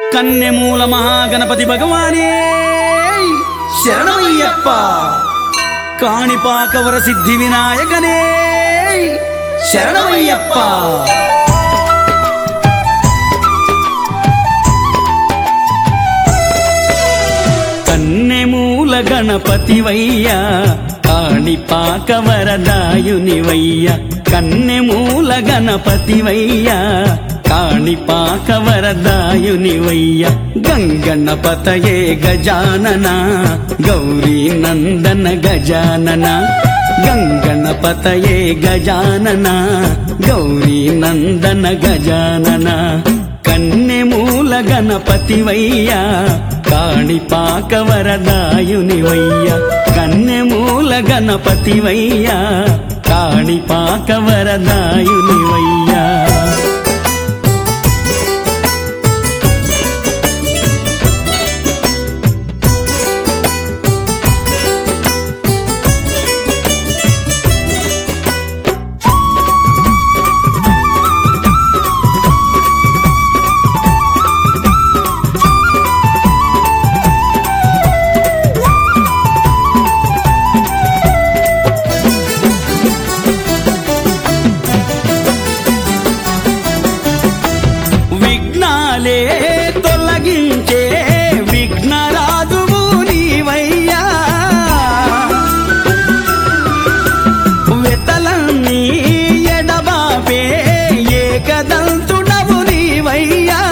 కన్నెమూల మహాగణపతి భగవానే శరణమయ్యప్ప కాణిపాకవర సిద్ధి వినాయకనే శరణమయ్యప్ప కన్నెమూల గణపతివయ్యా కాణిపాకవరదాయునివయ్య కన్నెమూల గణపతివయ్యా కాణిపాకవరదాయునివయ్య గంగణపతయే గజానన గౌరీ నందన గజానన గంగణపతయే గజానన గౌరీ నందన గజానన కన్నెమూల గణపతివయ్యా కాణిపాకవరదాయునివయ్య కన్నెమూల గణపతివయ్యా కాణిపాకవరదాయునివయ్యా విఘ్నాలే తొలగించే విఘ్నరాజువు నీవయ్యా వెతలన్నీ ఎడబాపే ఏకదంతుడవు నీవయ్యా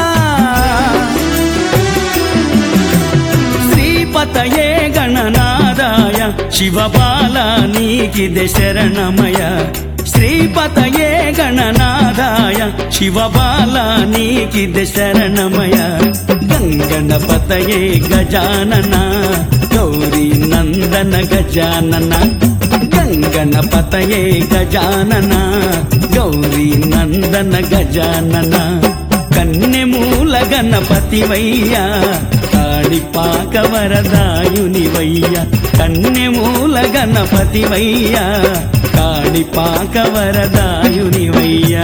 శ్రీపతయే గణనాదాయ శివబాల నీకిదే శరణమయ శ్రీపతయే గణనాదాయ శివబాల నీకిదే శరణమయ గంగణపతయే గజానన గౌరీ నందన గజానన గంగణపతయే గజానన గౌరీ నందన గజానన కన్నెమూల గణపతివయ్యా కాణిపాకవరదాయునివయ్య కన్నెమూల గణపతివయ్యా కాణిపాకవరదాయునివయ్యా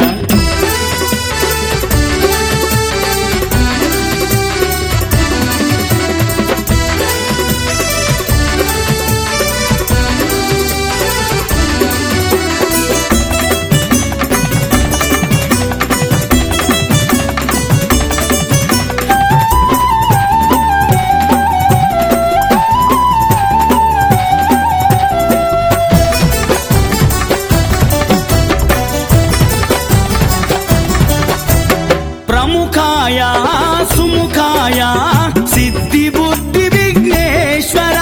ప్రముఖాయ సుముఖాయ సిద్ధి బుద్ధి విఘ్నేశ్వర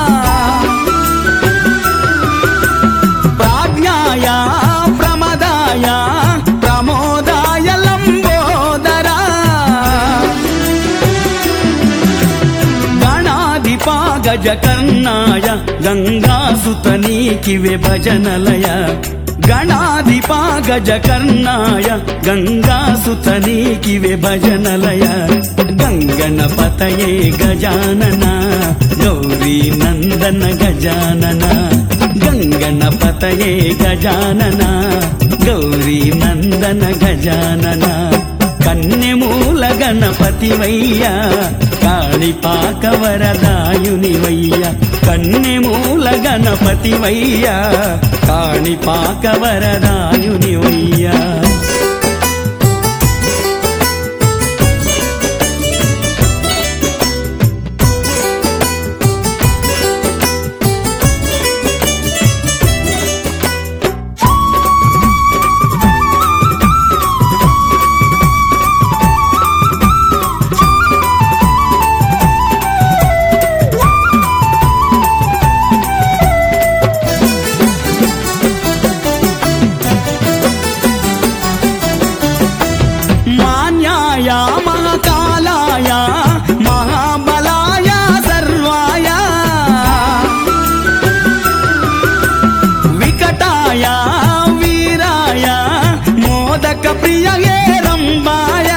ప్రాజ్ఞాయ ప్రమదాయ ప్రమోదాయ లంబోదర గణాధిపా గజకర్ణాయ గంగాసుతనీకి విభజనలయ గణాధిపా గజకర్ణాయ గంగాసుతనీకి విభజనలయ గంగణపతయే గజానన గౌరీ నందన గజానన గంగణపతయే గజానన గౌరీ నందన గజానన కన్నెమూల గణపతివయ్యా కాణిపాకవరదాయునివయ్య కన్నెమూల గణపతివయ్యా కాణిపాకవరదాయునివయ్యా మాన్యాయ మహాకాలాయ మహాబలాయ సర్వాయ వికటాయ వీరాయ మోదక ప్రియ రంబాయ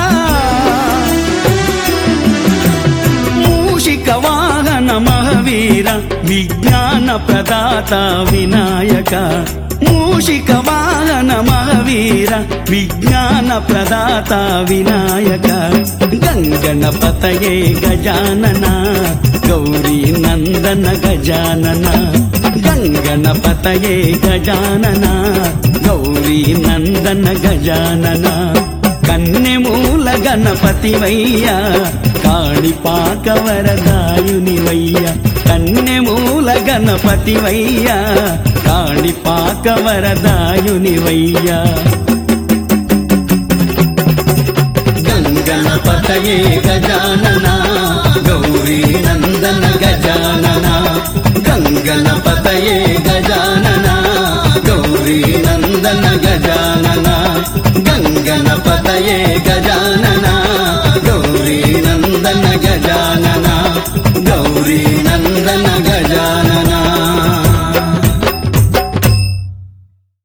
మూషిక వాహన మహవీర విజ్ఞాన ప్రదాత వినాయక మూషిక వాహన మహవీర విజ్ఞాన ప్రదాత వినాయక గంగ గంగణపతయే గజానన గౌరీ నందన గజానన గంగణపతయే గజానన గౌరీ నందన గజానన కన్నెమూల గణపతివయ్య కాణిపాక వరదాయునివయ్య కన్నెమూల గణపతివయ్య కాణిపాక వరదాయునివయ్య గంగణపతయే గజానన గౌరీ నందన గజానన గంగణపతయే గజానన గౌరీ నందన గజానన గంగణపతయే గజానన